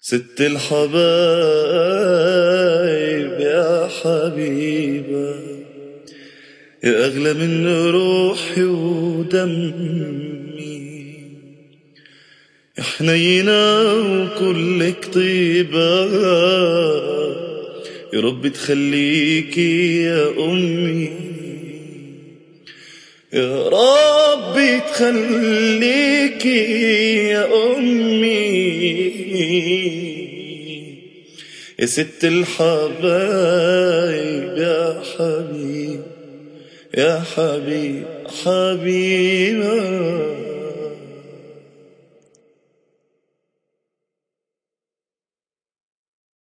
ست الحبايب يا حبيبة يا أغلى من روحي ودمي يا حنينة وكلك طيبة يا رب تخليكي يا أمي يا رب تخليكي يا أمي يا ست الحبايب يا حبيب يا حبيب حبيبة